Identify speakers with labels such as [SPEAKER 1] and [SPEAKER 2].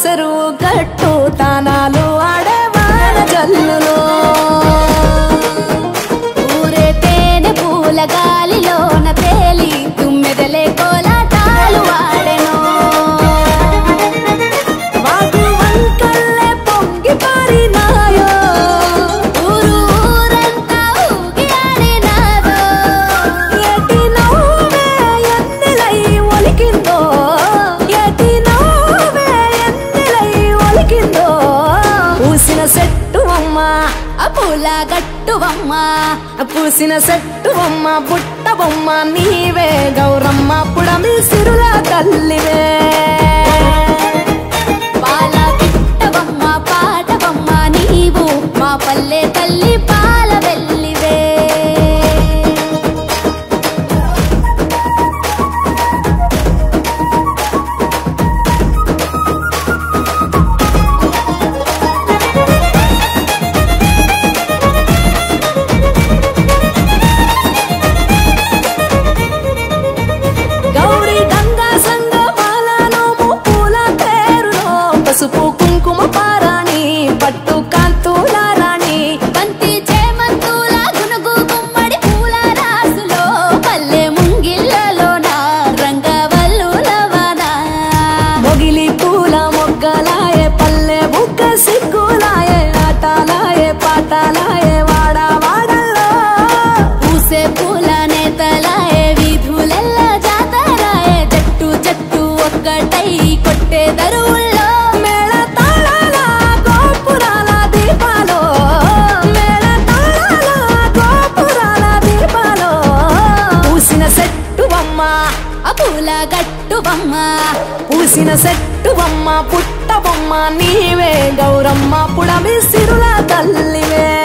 [SPEAKER 1] చెరువు గట్టు తానాలు ఆడే వాన జల్లులో
[SPEAKER 2] ఊరే తేనె పూల గాలిలోన తేలి తుమ్మెదలే కోలాటాలు వాడెను
[SPEAKER 1] వాగు వంకల్లే పొంగి పారినాయో
[SPEAKER 2] ఊరు ఊరంతా ఊగి ఆడినాదో
[SPEAKER 1] ఎటి నవ్వే ఎన్నెలై ఒలికిందో ఎటి నవ్వే ఎన్నెలై ఒలికిందో పూసిన చెట్టు అమ్మ
[SPEAKER 2] ఆ పూల గట్టువమ్మ
[SPEAKER 1] పూసిన చెట్టు బొమ్మ పుట్ట బొమ్మ నీవే గౌరమ్మ పుడమి సిరుల తల్లివే
[SPEAKER 2] పాల పిట్టవమ్మ పాటవమ్మ నీవు మా పల్లె తల్లి పాల వెల్లివే
[SPEAKER 1] గౌరీ గంగా సంగ బాలనోము పూల పేరులో పసుపు కుంకుమ పారాణి పట్టు కాంతుల రాణి
[SPEAKER 2] బంతి చేమంతుల గునుగు గుమ్మడి పూల రాసులో పల్లె ముంగిళ్ళలోన రంగవల్లులవన
[SPEAKER 1] మొగిలి పూల మొగ్గలాయే పల్లె బుగ్గ సిగ్గులాయే ఆటలాయే పాటలాయే వాడ వాడల్లో
[SPEAKER 2] పూసే పూల నేతలాయే వీధులెల్ల జాతరాయే జట్టు జట్టు ఒక్కటై కొట్టే దరువుల్లో
[SPEAKER 1] మేళ తాళాల గోపురాల దీపాలో మేళ తాళాల గోపురాల దీపాలో పూసిన చెట్టు బొమ్మ
[SPEAKER 2] ఆ పూల గట్టువమ్మ
[SPEAKER 1] పూసిన చెట్టు బొమ్మ పుట్ట బొమ్మ నీవే గౌరమ్మ పుడమి సిరుల తల్లివే